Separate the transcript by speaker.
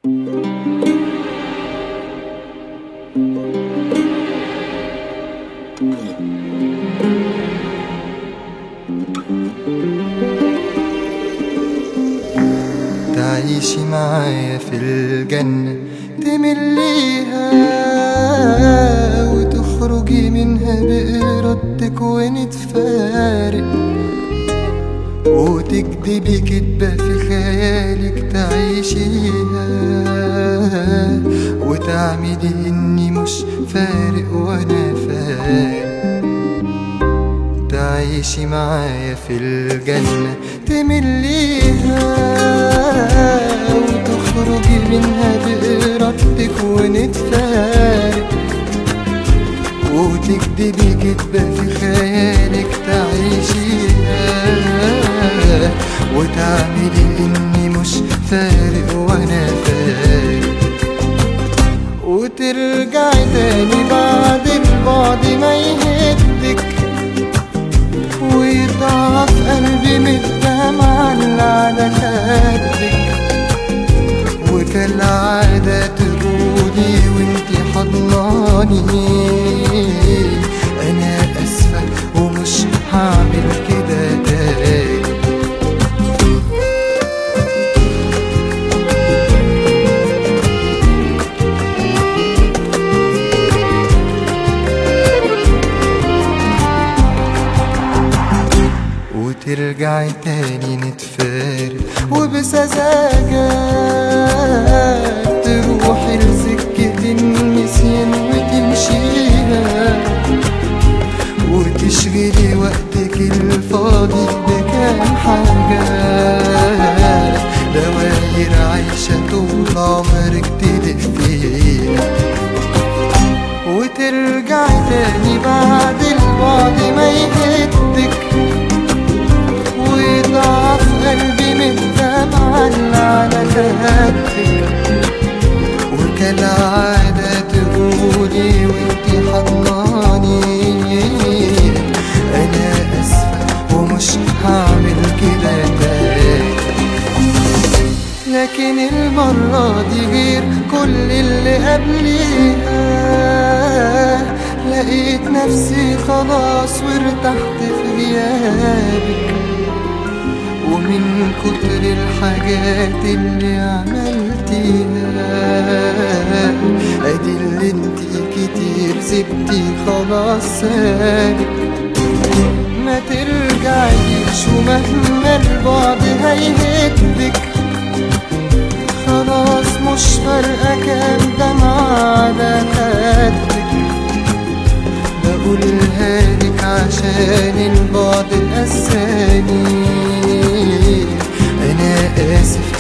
Speaker 1: تعيشي معايا في الجنة تمليها وتخرجي منها بإرادتك ونتفارق وتكدبي كدبة في خيالك تعيشيها وتعملي إني مش فارق وأنا فارق تعيشي معايا في الجنة تمليها وتخرجي منها بإرادتك ونتفارق وتكدبي كدبة في خيالك تعيشيها وتعملي إني مش فارق وأنا فارق وترجعي تاني بعد البعد ما يهدك ويضعف قلبي من الدمع اللي على خدك وكالعادة تقولي وانتي حضناني أنا أسفة ومش هعمل كده تاني وترجعي تاني نتفارق وبسذاجة تروحي لسكة النسيان وتمشيها وتشغلي وقتك الفاضي بكام حاجة دواير عايشة طول عمرك تلف فيها وترجعي تاني بعد البعد ما يهدك ويضعف قلبي من الدمع اللي على خدك وكالعادة تقولي وانتي حضناني أنا أسفة ومش هعمل كده تاني لكن المرة دي غير كل اللي قبليها لقيت نفسي خلاص وارتحت في غيابك ومن كتر الحاجات اللي عملتيها ادي اللي انتي كتير سبتي خلاص سالك ما ترجعيش ومهما البعد هيهدك خلاص مش فارقة كام دمعة على خدك بقولها لك عشان البعد قساني أنا آسف